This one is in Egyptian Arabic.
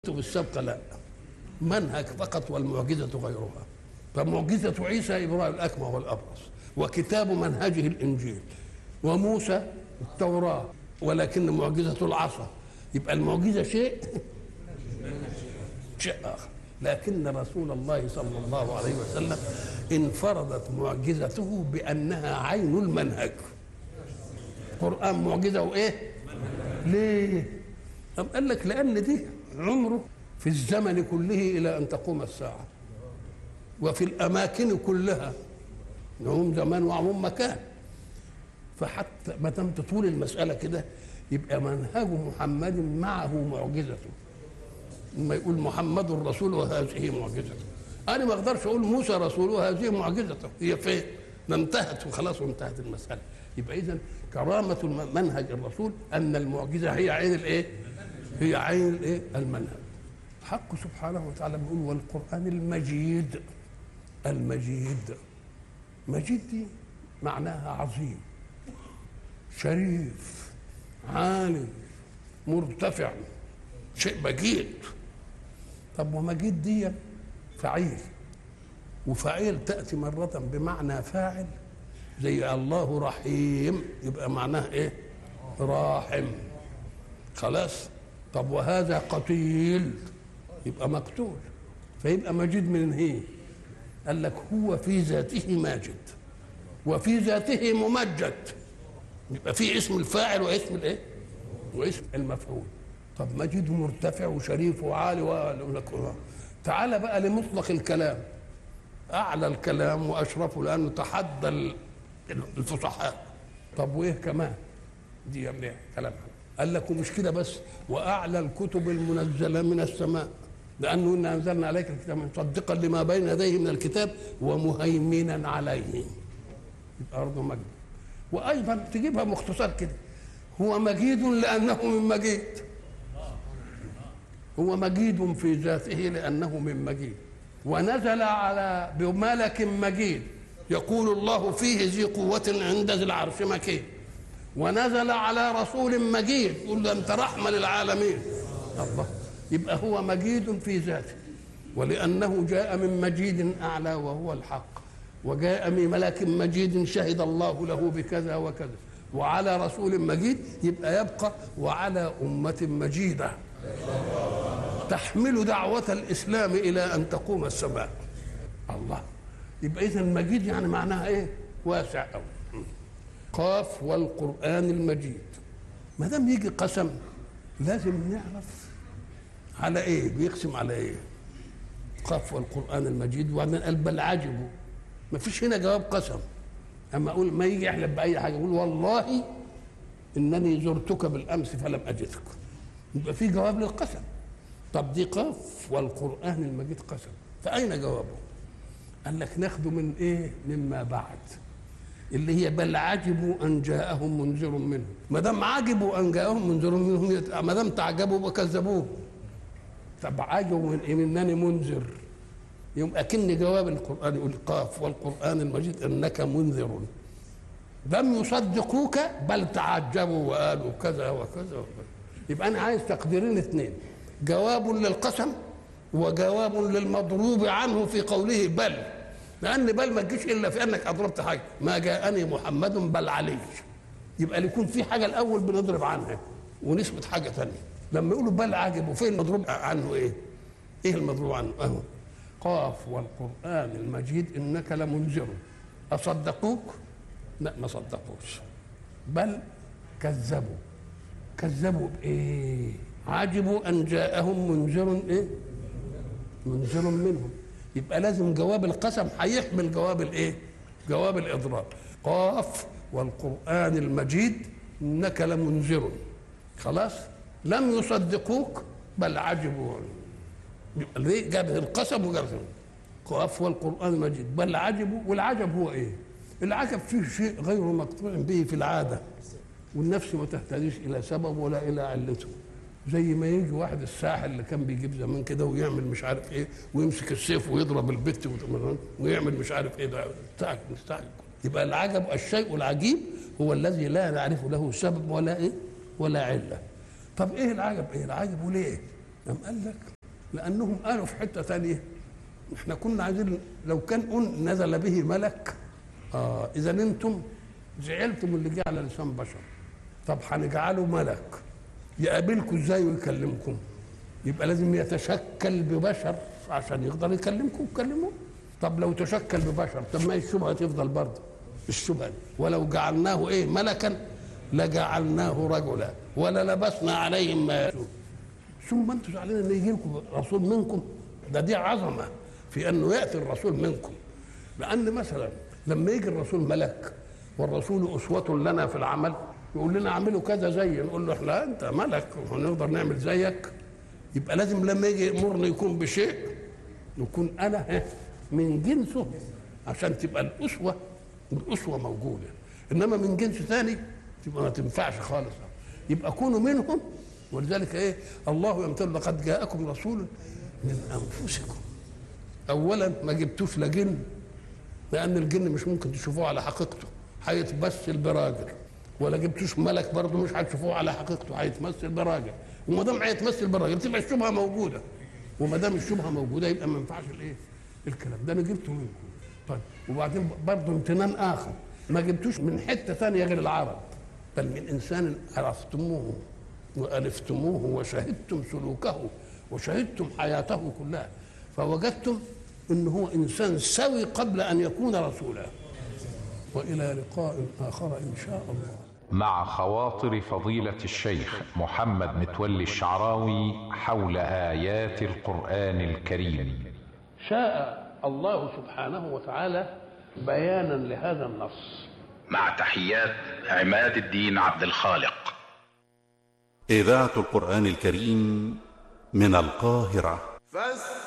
الكتب السابقة لا منهج فقط والمعجزة غيرها فمعجزة عيسى إبراء الأكمه والأبرص وكتاب منهجه الإنجيل وموسى التوراة ولكن معجزة العصا يبقى المعجزة شيء شيء آخر لكن رسول الله صلى الله عليه وسلم انفردت معجزته بأنها عين المنهج قرآن معجزة وإيه ليه أم قال لك لأن دي عمره في الزمن كله إلى أن تقوم الساعة وفي الأماكن كلها عموم زمان وعموم مكان فحتى ما دام تطول المسألة كده يبقى منهج محمد معه معجزته لما يقول محمد رسول وهذه معجزته انا ما اقدرش اقول موسى رسول وهذه معجزته هي فين ما انتهت وخلاص وانتهت المساله يبقى اذا كرامه الم- منهج الرسول ان المعجزه هي عين الايه هي عين الايه المنهج حق سبحانه وتعالى بيقول والقران المجيد المجيد مجيد دي معناها عظيم شريف عالي مرتفع شيء مجيد طب ومجيد دي فعيل وفعيل تأتي مرة بمعنى فاعل زي الله رحيم يبقى معناه ايه راحم خلاص طب وهذا قتيل يبقى مقتول فيبقى مجيد من هي قال لك هو في ذاته ماجد وفي ذاته ممجد يبقى في اسم الفاعل واسم الايه واسم المفعول طب مجيد مرتفع وشريف وعالي و... تعال بقى لمطلق الكلام اعلى الكلام واشرفه لانه تحدى ال- الفصحاء طب وايه كمان دي يعني كلام قال لك ومش كده بس واعلى الكتب المنزله من السماء لانه انا انزلنا عليك الكتاب مصدقا لما بين يديه من الكتاب ومهيمنا عليه يبقى برضه مجد وايضا تجيبها مختصر كده هو مجيد لانه من مجيد هو مجيد في ذاته لانه من مجيد ونزل على بملك مجيد يقول الله فيه ذي قوة عند ذي العرش مكين ونزل على رسول مجيد يقول له انت رحمة للعالمين الله يبقى هو مجيد في ذاته ولأنه جاء من مجيد أعلى وهو الحق وجاء من ملك مجيد شهد الله له بكذا وكذا وعلى رسول مجيد يبقى يبقى وعلى أمة مجيدة تحمل دعوة الإسلام إلى أن تقوم السماء الله يبقى إذا مجيد يعني معناها إيه واسع أوي قاف والقرآن المجيد ما دام يجي قسم لازم نعرف على إيه بيقسم على إيه قاف والقرآن المجيد وبعدين قال بل عجبوا ما فيش هنا جواب قسم أما أقول ما يجي يحلف بأي حاجة يقول والله إنني زرتك بالأمس فلم أجدك يبقى في جواب للقسم طب دي قاف والقرآن المجيد قسم فأين جوابه قال لك ناخده من إيه مما بعد اللي هي بل عجبوا أن جاءهم منذر منهم ما دام عجبوا أن جاءهم منذر منهم يت- ما دام تعجبوا وكذبوه طب عجبوا من إيه منني منذر يبقى كن جواب القرآن يقول قاف والقرآن المجيد إنك منذر لم يصدقوك بل تعجبوا وقالوا كذا وكذا وكذا يبقى انا عايز تقديرين اثنين جواب للقسم وجواب للمضروب عنه في قوله بل لان بل ما تجيش الا في انك اضربت حاجه ما جاءني محمد بل علي يبقى يكون في حاجه الاول بنضرب عنها ونثبت حاجه ثانيه لما يقولوا بل عجب وفين المضروب عنه ايه؟ ايه المضروب عنه؟ اهو قاف والقران المجيد انك لمنذر اصدقوك؟ لا ما صدقوش بل كذبوا كذبوا بايه عجبوا ان جاءهم منذر ايه منذر منهم يبقى لازم جواب القسم هيحمل جواب الايه جواب الاضراب قاف والقران المجيد انك لمنذر خلاص لم يصدقوك بل عجبوا يبقى ليه جاب القسم وجاب قاف والقران المجيد بل عجبوا والعجب هو ايه العجب فيه شيء غير مقطوع به في العاده والنفس ما تهتديش الى سبب ولا الى علته زي ما يجي واحد الساحل اللي كان بيجيب زمان كده ويعمل مش عارف ايه ويمسك السيف ويضرب البت وت- ويعمل مش عارف ايه ده مستعجل مستعجل يبقى العجب الشيء العجيب هو الذي لا نعرف له سبب ولا ايه ولا عله طب ايه العجب ايه العجب وليه؟ قام قال لك لانهم قالوا في حته ثانيه احنا كنا عايزين لو كان قل نزل به ملك اه اذا انتم زعلتم اللي جه على لسان بشر طب هنجعله ملك يقابلكم ازاي ويكلمكم يبقى لازم يتشكل ببشر عشان يقدر يكلمكم ويكلموه طب لو تشكل ببشر طب ما الشبهه تفضل برضه الشبهه دي ولو جعلناه ايه ملكا لجعلناه رجلا ولا لبسنا عليهم ما يلبسون ثم انتم زعلانين ان يجي لكم رسول منكم ده دي عظمه في انه ياتي الرسول منكم لان مثلا لما يجي الرسول ملك والرسول اسوه لنا في العمل يقول لنا اعملوا كذا زي نقول له احنا انت ملك وهنقدر نعمل زيك يبقى لازم لما يجي يامرني يكون بشيء يكون انا من جنسه عشان تبقى الاسوه الاسوه موجوده انما من جنس ثاني تبقى ما تنفعش خالص يبقى كونوا منهم ولذلك ايه الله يمتل لقد جاءكم رسول من انفسكم اولا ما جبتوش لا جن لان الجن مش ممكن تشوفوه على حقيقته هيتمثل براجل ولا جبتوش ملك برضه مش هتشوفوه على حقيقته هيتمثل براجل وما دام هيتمثل براجل تبقى الشبهه موجوده وما دام الشبهه موجوده يبقى ما ينفعش الايه الكلام ده انا جبته منكم طيب وبعدين برضه امتنان اخر ما جبتوش من حته ثانيه غير العرب بل من انسان عرفتموه والفتموه وشهدتم سلوكه وشهدتم حياته كلها فوجدتم انه هو انسان سوي قبل ان يكون رسولا والى لقاء اخر ان شاء الله مع خواطر فضيلة الشيخ محمد متولي الشعراوي حول آيات القرآن الكريم شاء الله سبحانه وتعالى بيانا لهذا النص مع تحيات عماد الدين عبد الخالق إذاعة القرآن الكريم من القاهرة فاستمعوا